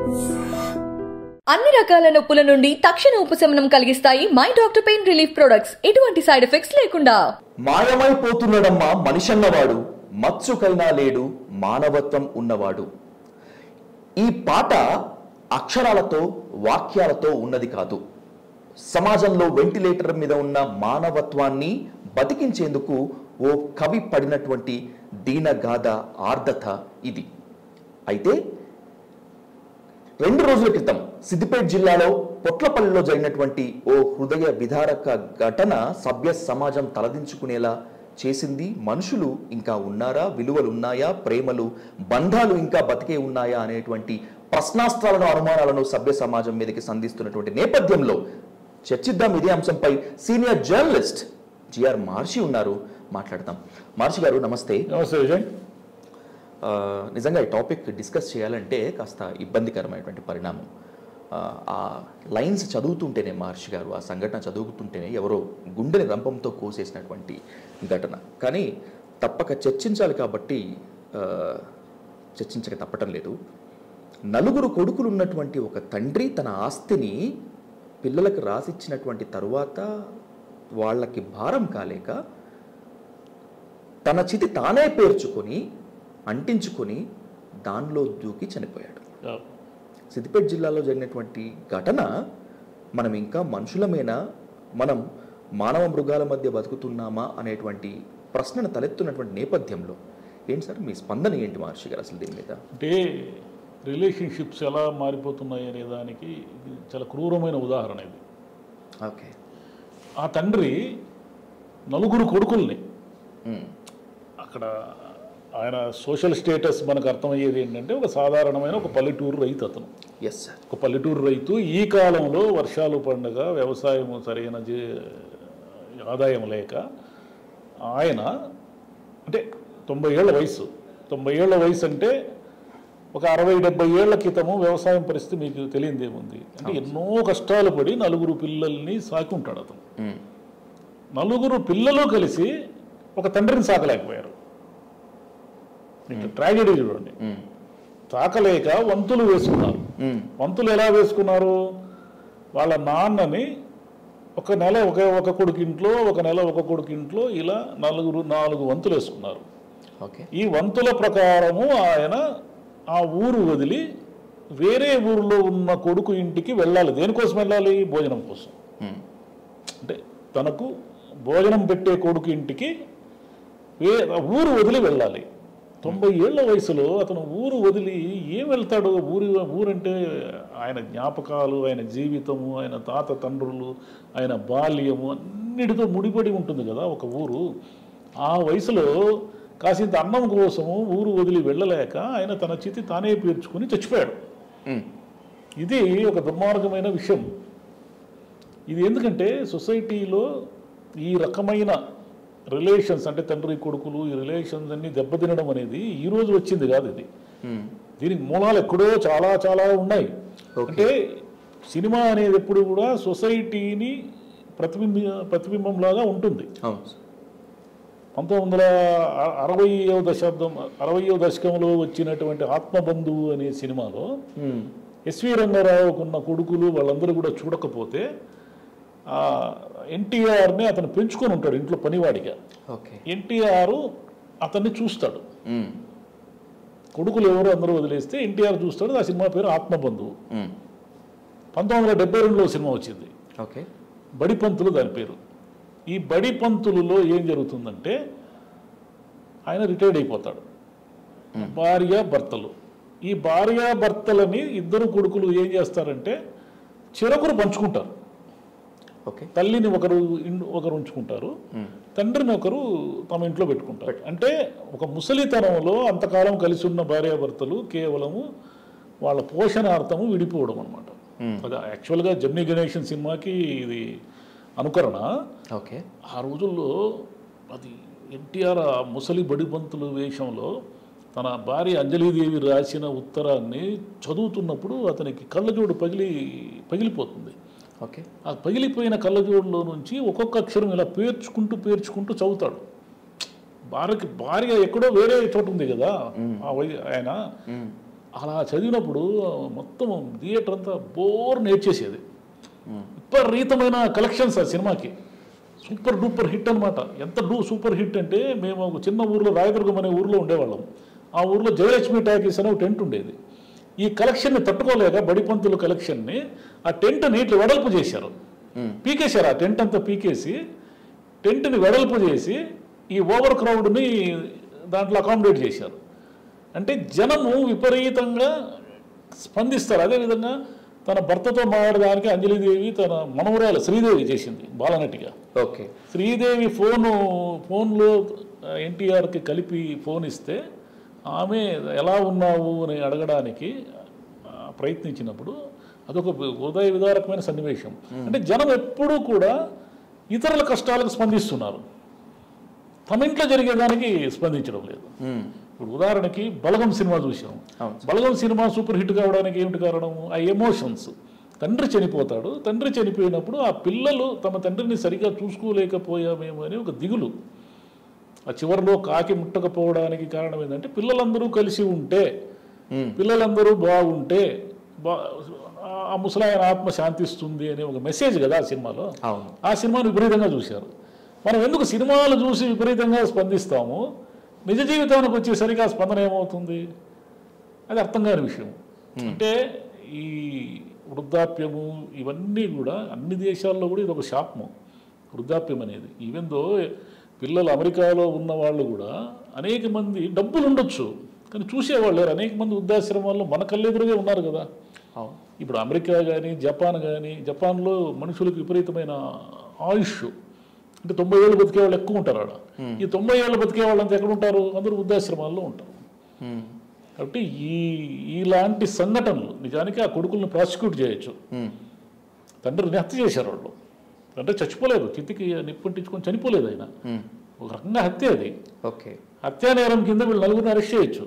అన్ని రకాల నొప్పుల నుండి తక్షణ ఉపశమనం కలిగిస్తాయి my doctor pain relief products ఎటువంటి సైడ్ ఎఫెక్ట్స్ లేకుండా మాయమైపోతున్నాడమ్మా మనిషన్నవాడు మత్సుకైనా లేడు మానవత్వం ఉన్నవాడు ఈ పాట అక్షరాలతో వాక్యాలతో ఉన్నది కాదు సమాజంలో వెంటిలేటర్ మీద ఉన్న మానవత్వాన్ని బతికించేందుకు ఓ కవి పడినటువంటి దీనగాథ ఆర్ధత ఇది అయితే రెండు రోజుల క్రితం సిద్దిపేట జిల్లాలో పొట్లపల్లిలో జరిగినటువంటి ఓ హృదయ విదారక ఘటన సభ్య సమాజం తలదించుకునేలా చేసింది మనుషులు ఇంకా ఉన్నారా విలువలు ఉన్నాయా ప్రేమలు బంధాలు ఇంకా బతికే ఉన్నాయా అనేటువంటి ప్రశ్నాస్త్రాలను అనుమానాలను సభ్య సమాజం మీదకి సంధిస్తున్నటువంటి నేపథ్యంలో చర్చిద్దాం ఇదే అంశంపై సీనియర్ జర్నలిస్ట్ జిఆర్ మహర్షి ఉన్నారు మాట్లాడతాం మహర్షి గారు నమస్తే నమస్తే విజయ్ ఆ, నిజంగా ఈ టాపిక్ డిస్కస్ చేయాలంటే కాస్త ఇబ్బందికరమైనటువంటి పరిణామం ఆ, ఆ లైన్స్ చదువుతుంటేనే మహర్షి గారు ఆ సంఘటన చదువుతుంటేనే ఎవరో గుండెని రంపంతో కోసేసినటువంటి ఘటన కానీ తప్పక చర్చించాలి కాబట్టి ఆ, చర్చించక తప్పటం లేదు నలుగురు కొడుకులు ఉన్నటువంటి ఒక తండ్రి తన ఆస్తిని పిల్లలకు రాసిచ్చినటువంటి తరువాత వాళ్ళకి భారం కాలేక తన చితి తానే పేర్చుకొని అంటించుకొని దానిలో దూకి చనిపోయాడు సిద్దిపేట జిల్లాలో జరిగినటువంటి ఘటన మనం ఇంకా మనుషులమేనా మనం మానవ మృగాల మధ్య బతుకుతున్నామా అనేటువంటి ప్రశ్నను తలెత్తున్నటువంటి నేపథ్యంలో ఏంటి సార్ మీ స్పందన ఏంటి మహర్షి గారు అసలు దీని మీద అంటే రిలేషన్షిప్స్ ఎలా మారిపోతున్నాయి అనే దానికి ఇది చాలా క్రూరమైన ఉదాహరణ ఇది ఓకే ఆ తండ్రి నలుగురు కొడుకుల్ని మ్మ్. అక్కడ ఆయన సోషల్ స్టేటస్ మనకు అర్థమయ్యేది ఏంటంటే ఒక సాధారణమైన ఒక పల్లెటూరు రైతు అతను ఎస్ సార్ ఒక పల్లెటూరు రైతు ఈ కాలంలో వర్షాలు పండగ వ్యవసాయం సరైన జీ- ఆదాయం లేక ఆయన అంటే తొంభై ఏళ్ళ వయసు తొంభై ఏళ్ళ వయసు అంటే ఒక అరవై డెబ్బై ఏళ్ల క్రితము వ్యవసాయం పరిస్థితి మీకు తెలియంది ఏముంది అంటే ఎన్నో కష్టాలు పడి నలుగురు పిల్లల్ని సాకి ఉంటాడు అతను మ్మ్. నలుగురు పిల్లలు కలిసి ఒక తండ్రిని సాకలేకపోయారు ట్రాజడీ చూడండి మ్మ్. తాకలేక వంతులు వేసుకున్నారు మ్మ్. వంతులు ఎలా వేసుకున్నారు వాళ్ళ నాన్నని ఒక నెల ఒక ఒక కొడుకింట్లో ఒక నెల ఒక కొడుకింట్లో ఇలా నలుగురు నాలుగు వంతులు వేసుకున్నారు ఓకే ఈ వంతుల ప్రకారము ఆయన ఆ ఊరు వదిలి వేరే ఊరిలో ఉన్న కొడుకు ఇంటికి వెళ్ళాలి దేనికోసం వెళ్ళాలి భోజనం కోసం మ్మ్. అంటే తనకు భోజనం పెట్టే కొడుకు ఇంటికి వే ఊరు వదిలి వెళ్ళాలి తొంభై ఏళ్ల వయసులో అతను ఊరు వదిలి ఏం వెళ్తాడు ఊరి ఊరంటే ఆయన జ్ఞాపకాలు ఆయన జీవితము ఆయన తాత తండ్రులు ఆయన బాల్యము అన్నిటితో ముడిపడి ఉంటుంది కదా ఒక ఊరు ఆ వయసులో కాసింత అన్నం కోసము ఊరు వదిలి వెళ్ళలేక ఆయన తన చితి తానే పేర్చుకుని చచ్చిపోయాడు మ్మ్. ఇది ఒక దుర్మార్గమైన విషయం ఇది ఎందుకంటే సొసైటీలో ఈ రకమైన రిలేషన్స్ అంటే తండ్రి కొడుకులు ఈ రిలేషన్స్ అన్ని దెబ్బతినడం అనేది ఈ రోజు వచ్చింది కాదు ఇది మ్మ్. దీనికి మూలాలు ఎక్కడో చాలా చాలా ఉన్నాయి Okay. అంటే సినిమా అనేది ఎప్పుడు కూడా సొసైటీని ప్రతిబింబ ప్రతిబింబంలాగా ఉంటుంది అవును సార్. పంతొమ్మిది వందల అరవయో దశాబ్దం అరవయో దశకంలో వచ్చినటువంటి ఆత్మబంధువు అనే సినిమాలో మ్మ్. ఎస్వి రంగారావుకున్న కొడుకులు వాళ్ళందరూ కూడా చూడకపోతే ఆ ఎన్టీఆర్ని అతను పెంచుకొని ఉంటాడు ఇంట్లో పనివాడిగా ఓకే ఎన్టీఆర్ అతన్ని చూస్తాడు మ్మ్. కొడుకులు ఎవరు అందరూ వదిలేస్తే ఎన్టీఆర్ చూస్తాడు ఆ సినిమా పేరు ఆత్మబంధువు మ్మ్. పంతొమ్మిది వందల డెబ్బై రెండులో సినిమా వచ్చింది ఓకే బడిపంతులు దాని పేరు ఈ బడిపంతులలో ఏం జరుగుతుందంటే ఆయన రిటైర్డ్ అయిపోతాడు భార్య భర్తలు ఈ భార్య భర్తలని ఇద్దరు కొడుకులు ఏం చేస్తారంటే చిరకురు పంచుకుంటారు ఓకే తల్లిని ఒకరు ఇన్- ఒకరు ఉంచుకుంటారు మ్మ్. తండ్రిని ఒకరు తమ ఇంట్లో పెట్టుకుంటారు అంటే ఒక ముసలితనంలో అంతకాలం కలిసి ఉన్న భార్యాభర్తలు కేవలము వాళ్ళ పోషణార్థము విడిపోవడం అనమాట అది యాక్చువల్గా జమ్ని గణేషన్ సినిమాకి ఇది అనుకరణ ఓకే ఆ రోజుల్లో అది ఎన్టీఆర్ ఆ ముసలి బడిపంతులు వేషంలో తన భార్య అంజలీదేవి రాసిన ఉత్తరాన్ని చదువుతున్నప్పుడు అతనికి కళ్ళజోడు పగిలి పగిలిపోతుంది ఓకే ఆ పగిలిపోయిన కళ్ళజోడులో నుంచి ఒక్కొక్క అక్షరం ఇలా పేర్చుకుంటూ పేర్చుకుంటూ చదువుతాడు భార్యకి భార్య ఎక్కడో వేరే చోట ఉంది కదా ఆ వై ఆయన అలా చదివినప్పుడు మొత్తం థియేటర్ అంతా బోర్ నేర్చేసేది విపరీతమైన కలెక్షన్స్ ఆ సినిమాకి సూపర్ డూపర్ హిట్ అనమాట ఎంత డూ సూపర్ హిట్ అంటే మేము ఒక చిన్న ఊర్లో రాయదుర్గం అనే ఊర్లో ఉండేవాళ్ళం ఆ ఊర్లో జయలక్ష్మి టాకీస్ అనే ఒక టెంట్ ఉండేది ఈ కలెక్షన్ని తట్టుకోలేక బడిపంతుల కలెక్షన్ని ఆ టెంట్ని ఇట్లా వెడల్పు చేశారు పీకేశారు ఆ టెంట్ అంతా పీకేసి టెంట్ని వెడల్పు చేసి ఈ ఓవర్ క్రౌడ్ని దాంట్లో అకామిడేట్ చేశారు అంటే జనము విపరీతంగా స్పందిస్తారు అదేవిధంగా తన భర్తతో మాట్లాడడానికి అంజలిదేవి తన మనవరాలు శ్రీదేవి చేసింది బాలనటిగా ఓకే శ్రీదేవి ఫోను ఫోన్లో ఎన్టీఆర్కి కలిపి ఫోన్ ఇస్తే ఆమె ఎలా ఉన్నావు అని అడగడానికి ఆ, ప్రయత్నించినప్పుడు అదొక ఉదయ విదారకమైన సన్నివేశం అంటే జనం ఎప్పుడూ కూడా ఇతరుల కష్టాలకు స్పందిస్తున్నారు తమ ఇంట్లో జరిగేదానికి స్పందించడం లేదు ఇప్పుడు ఉదాహరణకి బలగం సినిమా చూసాం అవును. బలగం సినిమా సూపర్ హిట్ కావడానికి ఏమిటి కారణం ఆ ఎమోషన్స్ తండ్రి చనిపోతాడు తండ్రి చనిపోయినప్పుడు ఆ పిల్లలు తమ తండ్రిని సరిగా చూసుకోలేకపోయామేమో అని ఒక దిగులు ఆ చివరిలో కాకి ముట్టకపోవడానికి కారణం ఏంటంటే పిల్లలందరూ కలిసి ఉంటే పిల్లలందరూ బాగుంటే బా ఆ ముసలాయన ఆత్మ శాంతిస్తుంది అనే ఒక మెసేజ్ కదా ఆ సినిమాలో అవును ఆ సినిమాను విపరీతంగా చూశారు మనం ఎందుకు సినిమాలు చూసి విపరీతంగా స్పందిస్తాము నిజ జీవితానికి వచ్చేసరికి ఆ స్పందన ఏమవుతుంది అది అర్థం కాని విషయం అంటే ఈ వృద్ధాప్యము ఇవన్నీ కూడా అన్ని దేశాల్లో కూడా ఇది ఒక శాపము వృద్ధాప్యం అనేది ఈవెన్ దో పిల్లలు అమెరికాలో ఉన్న వాళ్ళు కూడా అనేక మంది డబ్బులు ఉండొచ్చు కానీ చూసేవాళ్ళు లేరు అనేక మంది వృద్ధాశ్రమాల్లో మన కళ్ళెదురుగా ఉన్నారు కదా అవును ఇప్పుడు అమెరికా కానీ జపాన్ కానీ జపాన్లో మనుషులకు విపరీతమైన ఆయుష్ అంటే తొంభై ఏళ్ళు బతికే వాళ్ళు ఎక్కువ ఉంటారు ఆడ ఈ తొంభై ఏళ్ళు బతికే వాళ్ళంతా ఎక్కడ ఉంటారు అందరూ వృద్ధాశ్రమాల్లో ఉంటారు మ్మ్. కాబట్టి ఈ ఇలాంటి సంఘటనలు నిజానికి ఆ కొడుకులను ప్రాసిక్యూట్ చేయొచ్చు మ్మ్. తండ్రిని హత్య చేశారు వాళ్ళు తండ్రి చచ్చిపోలేదు చితికి నిప్పంటించుకొని చనిపోలేదు ఆయన మ్మ్. ఒక రకంగా హత్య అది ఓకే హత్యా నేరం కింద వీళ్ళు నలుగురిని అరెస్ట్ చేయొచ్చు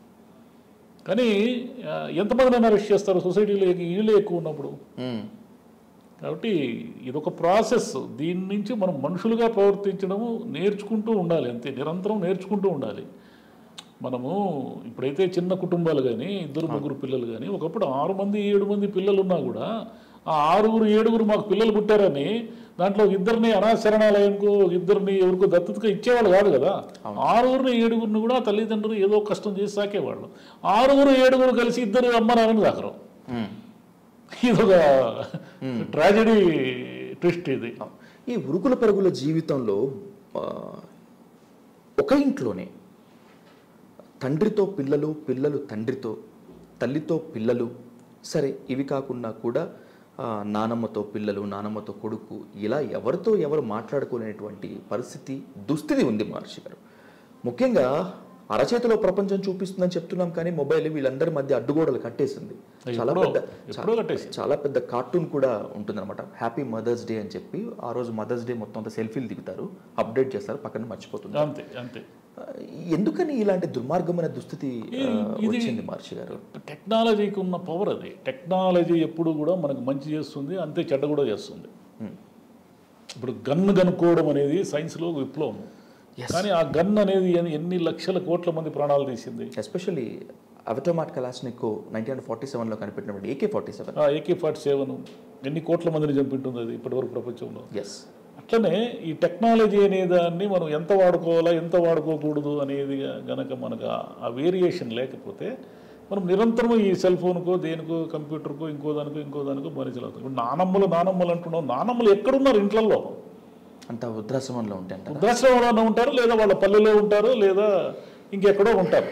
కానీ ఆ, ఎంతమందిని అరెస్ట్ చేస్తారు సొసైటీలో వీళ్ళే ఎక్కువ ఉన్నప్పుడు మ్మ్. కాబట్టి ఇదొక ప్రాసెస్ దీని నుంచి మనం మనుషులుగా ప్రవర్తించడము నేర్చుకుంటూ ఉండాలి అంతే నిరంతరం నేర్చుకుంటూ ఉండాలి మనము ఇప్పుడైతే చిన్న కుటుంబాలు కానీ ఇద్దరు ముగ్గురు పిల్లలు కానీ ఒకప్పుడు ఆరు మంది ఏడు మంది పిల్లలు ఉన్నా కూడా ఆ ఆరుగురు ఏడుగురు మాకు పిల్లలు పుట్టారని దాంట్లో ఒక ఇద్దరిని అనాశరణాలయంకో ఒక ఇద్దరిని ఎవరికో దత్తతగా ఇచ్చేవాళ్ళు కాదు కదా ఆరుగురిని ఏడుగురిని కూడా తల్లిదండ్రులు ఏదో కష్టం చేసి సాకేవాళ్ళు ఆరుగురు ఏడుగురు కలిసి ఇద్దరు అమ్మ నాన్నని సాకరు మ్మ్. ఇదొక ట్రాజడీ ట్విస్ట్ ఇది ఈ ఉరుకుల పరుగుల జీవితంలో ఆ, ఒక ఇంట్లోనే తండ్రితో పిల్లలు పిల్లలు తండ్రితో తల్లితో పిల్లలు సరే ఇవి కాకుండా కూడా ఆ, నానమ్మతో పిల్లలు నానమ్మతో కొడుకు ఇలా ఎవరితో ఎవరు మాట్లాడుకోలేనటువంటి పరిస్థితి దుస్థితి ఉంది మహర్షి గారు ముఖ్యంగా అరచేతిలో ప్రపంచం చూపిస్తుందని చెప్తున్నాం కానీ మొబైల్ వీళ్ళందరి మధ్య అడ్డుగోడలు కట్టేసింది చాలా ఎప్పుడో- పెద్ద ఎప్పుడో కట్టేసి చాలా పెద్ద కార్టూన్ కూడా ఉంటుందన్నమాట హ్యాపీ మదర్స్ డే అని చెప్పి ఆ రోజు మదర్స్ డే మొత్తం అంతా సెల్ఫీలు దిగుతారు అప్డేట్ చేస్తారు పక్కన మర్చిపోతుంది అంతే అంతే ఆ, ఎందుకని ఇలాంటి దుర్మార్గమైన దుస్థితి ఆ, ఇది- వచ్చింది మహర్షి గారు టెక్నాలజీకి ఉన్న పవర్ అది టెక్నాలజీ ఎప్పుడు కూడా మనకు మంచి చేస్తుంది అంతే చెడ్డ కూడా చేస్తుంది Hmm. ఇప్పుడు గన్ కనుక్కోవడం అనేది సైన్స్లో విప్లవం Yes. కానీ ఆ గన్ అనేది ఎన్ని- ఎన్ని లక్షల కోట్ల మంది ప్రాణాలు తీసింది especially Avtomat Kalashnikov nineteen forty సెవెన్లో కనిపెట్టినటువంటి ఏకే ఫార్టీ సెవెన్ ఆ ఏకే ఫార్టీ సెవెన్ ఎన్ని కోట్ల మందిని చంపింటుంది అది ఇప్పటివరకు ప్రపంచంలో ఎస్ అట్లనే ఈ టెక్నాలజీ అనే దాన్ని మనం ఎంత వాడుకోవాలా ఎంత వాడుకోకూడదు అనేది గనక మనకు ఆ- ఆ వేరియేషన్ లేకపోతే మనం నిరంతరం ఈ సెల్ ఫోన్కో దేనికో కంప్యూటర్కో ఇంకో దానికో ఇంకో దానికో బానిసలు అవుతాం ఇప్పుడు నానమ్మలు నానమ్మలు అంటున్నాం నానమ్మలు ఎక్కడున్నారు ఇంట్లలో అంత వృద్ధాశ్రమంలో ఉంటాయి అంటారా? వృద్ధాశ్రమంలో ఉంటారు లేదా వాళ్ళ పల్లెలో ఉంటారు లేదా ఇంకెక్కడో ఉంటారు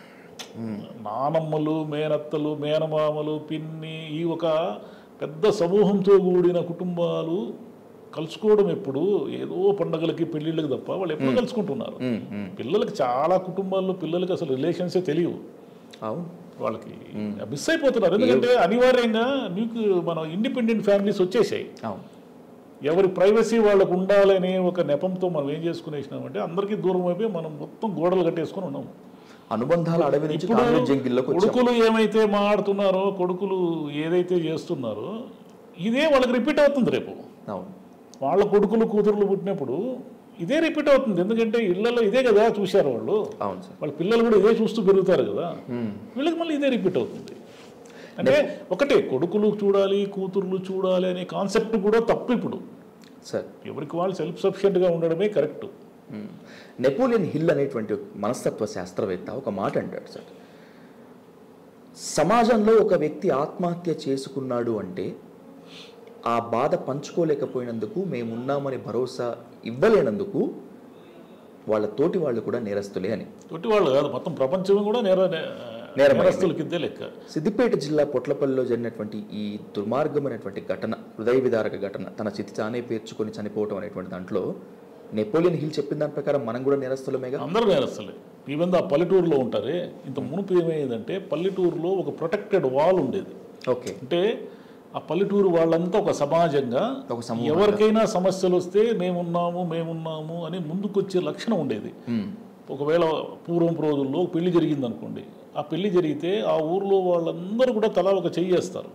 నానమ్మలు మేనత్తలు మేనమామలు పిన్ని ఈ ఒక పెద్ద సమూహంతో కూడిన కుటుంబాలు కలుసుకోవడం ఎప్పుడు ఏదో పండగలకి పెళ్ళిళ్ళకి తప్ప వాళ్ళు ఎప్పుడు కలుసుకుంటున్నారు మ్మ్, మ్మ్. పిల్లలకి చాలా కుటుంబాల్లో పిల్లలకి అసలు రిలేషన్సే తెలియవు అవును వాళ్ళకి మిస్ అయిపోతున్నారు ఎందుకంటే అనివార్యంగా మీకు మన ఇండిపెండెంట్ ఫ్యామిలీస్ వచ్చేసాయి అవును ఎవరి ప్రైవసీ వాళ్ళకు ఉండాలనే ఒక నెపంతో మనం ఏం చేసుకునేసినామంటే అందరికీ దూరం అయిపోయి మనం మొత్తం గోడలు కట్టేసుకొని ఉన్నాము అనుబంధాల అడవి నుంచి ఇప్పుడు కాంగ్రెస్ జంగిల్లోకి వచ్చాం కొడుకులు ఏమైతే మాడుతున్నారో కొడుకులు ఏదైతే చేస్తున్నారో ఇదే వాళ్ళకి రిపీట్ అవుతుంది రేపు అవును వాళ్ళ కొడుకులు కూతురులు పుట్టినప్పుడు ఇదే రిపీట్ అవుతుంది ఎందుకంటే ఇళ్లలో ఇదే కదా చూశారు వాళ్ళు అవును సార్ వాళ్ళ పిల్లలు కూడా ఇదే చూస్తూ పెరుగుతారు కదా వీళ్ళకి మళ్ళీ ఇదే రిపీట్ అవుతుంది అంటే ఒకటే కొడుకులు చూడాలి కూతుర్లు చూడాలి అనే కాన్సెప్ట్ కూడా తప్పు ఇప్పుడు సార్ ఎవరికి వాళ్ళు సెల్ఫ్ సఫిషియెంట్గా ఉండడమే కరెక్ట్ మ్మ్. నెపోలియన్ హిల్ అనేటువంటి ఒక మనస్తత్వ శాస్త్రవేత్త ఒక మాట అంటాడు సార్ సమాజంలో ఒక వ్యక్తి ఆత్మహత్య చేసుకున్నాడు అంటే ఆ బాధ పంచుకోలేకపోయినందుకు మేమున్నామని భరోసా ఇవ్వలేనందుకు వాళ్ళ తోటి వాళ్ళు కూడా నేరస్తులే అని తోటి వాళ్ళు కాదు మొత్తం ప్రపంచం కూడా నేర నేరమైంది. నేరస్తుల కిందే లెక్క సిద్దిపేట జిల్లా పొట్లపల్లిలో జరిగినటువంటి ఈ దుర్మార్గమైనటువంటి ఘటన హృదయ విదారక ఘటన తన చితి తానే పేర్చుకొని చనిపోవటం అనేటువంటి దాంట్లో నెపోలియన్ హిల్ చెప్పిన దాని ప్రకారం మనం కూడా నేరస్తులమేగా అందరూ నేరస్తులే ఈవెన్ ఆ పల్లెటూరులో ఉంటారే ఇంత మునుపు ఏమయ్యేదంటే పల్లెటూరులో ఒక ప్రొటెక్టెడ్ వాల్ ఉండేది ఓకే అంటే ఆ పల్లెటూరు వాళ్ళంతా ఒక సమాజంగా ఒక సమూహంగా. ఎవరికైనా సమస్యలు వస్తే మేమున్నాము మేమున్నాము అని ముందుకొచ్చే లక్షణం ఉండేది మ్మ్. ఒకవేళ పూర్వం రోజుల్లో పెళ్లి జరిగింది అనుకోండి ఆ పెళ్లి జరిగితే ఆ ఊర్లో వాళ్ళందరూ కూడా తలా ఒక చెయ్యేస్తారు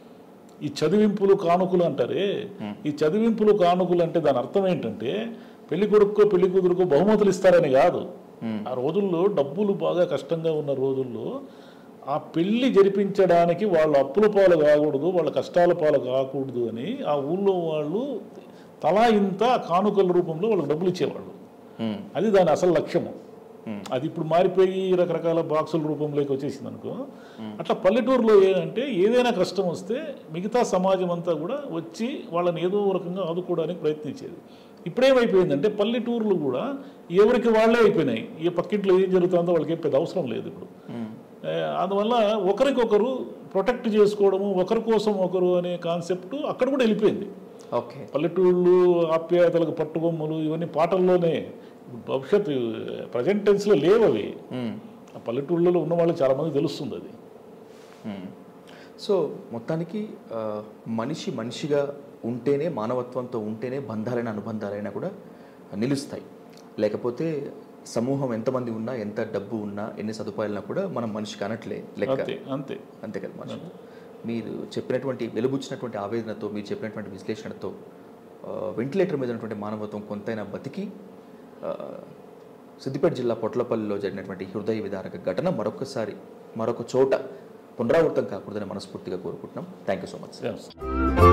ఈ చదివింపులు కానుకలు అంటారే ఈ చదివింపులు కానుకలు అంటే దాని అర్థం ఏంటంటే పెళ్లి కొడుకో పెళ్లి కూతురుకో బహుమతులు ఇస్తారని కాదు ఆ రోజుల్లో డబ్బులు బాగా కష్టంగా ఉన్న రోజుల్లో ఆ పెళ్లి జరిపించడానికి వాళ్ళు అప్పుల పాలు కాకూడదు వాళ్ళ కష్టాల పాలు కాకూడదు అని ఆ ఊళ్ళో వాళ్ళు తలా ఇంత కానుకల రూపంలో వాళ్ళకి డబ్బులు ఇచ్చేవాళ్ళు మ్మ్. అది దాని అసలు లక్ష్యము అది ఇప్పుడు మారిపోయి రకరకాల బాక్సుల రూపంలోకి వచ్చేసింది అనుకో అట్లా పల్లెటూరులో ఏంటంటే ఏదైనా కష్టం వస్తే మిగతా సమాజం అంతా కూడా వచ్చి వాళ్ళని ఏదో ఒక రకంగా ఆదుకోవడానికి ప్రయత్నించేది ఇప్పుడేమైపోయిందంటే పల్లెటూర్లు కూడా ఎవరికి వాళ్ళే అయిపోయినాయి ఏ పక్కింట్లో ఏం జరుగుతుందో వాళ్ళకి ఏం పెద్ద అవసరం లేదు ఇప్పుడు ఏ, అందువల్ల ఒకరికొకరు ప్రొటెక్ట్ చేసుకోవడము ఒకరి కోసం ఒకరు అనే కాన్సెప్ట్ అక్కడ కూడా వెళ్ళిపోయింది ఓకే పల్లెటూళ్ళు ఆప్యాయతలకు పట్టుబొమ్మలు ఇవన్నీ పాటల్లోనే భవిష్యత్తు ప్రజెంట్ టెన్స్లో లేవు అవి మ్మ్. ఆ పల్లెటూళ్ళలో ఉన్న వాళ్ళకి చాలామంది తెలుస్తుంది అది మ్మ్. సో మొత్తానికి ఆ, మనిషి మనిషిగా ఉంటేనే మానవత్వంతో ఉంటేనే బంధాలైన అనుబంధాలైనా కూడా నిలుస్తాయి లేకపోతే సమూహం ఎంతమంది ఉన్నా ఎంత డబ్బు ఉన్నా ఎన్ని సదుపాయాలున్నా కూడా మనం మనిషి కానట్లే లెక్క అంతే అంతే అంతే కదా మనిషి మీరు చెప్పినటువంటి వెలుబుచ్చినటువంటి ఆవేదనతో మీరు చెప్పినటువంటి విశ్లేషణతో ఆ, వెంటిలేటర్ మీద ఉన్నటువంటి మానవత్వం కొంతైనా బతికి ఆ, సిద్దిపేట జిల్లా పొట్లపల్లిలో జరిగినటువంటి హృదయ విదారక ఘటన మరొకసారి మరొక చోట పునరావృతం కాకూడదని మనస్ఫూర్తిగా కోరుకుంటున్నాం thank you so much Yes.